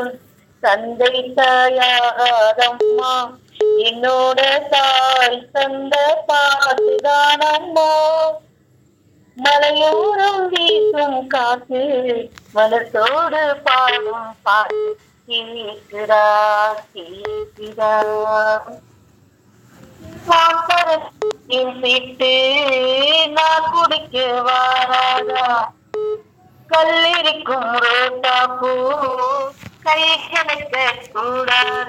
தந்தை தாயாகாதம்மா என்னோட தாய் தந்த பாட்டுதானம்மா மலையோரம் வீசும் காற்று மனத்தோடு பாடும் பாட்டு கேட்கிறா கேட்கிறா என் சீட்டு நான் குடிக்க வாராதா கல்லிருக்கும் ரோட்டா பூ கை கணக்க கூடாதா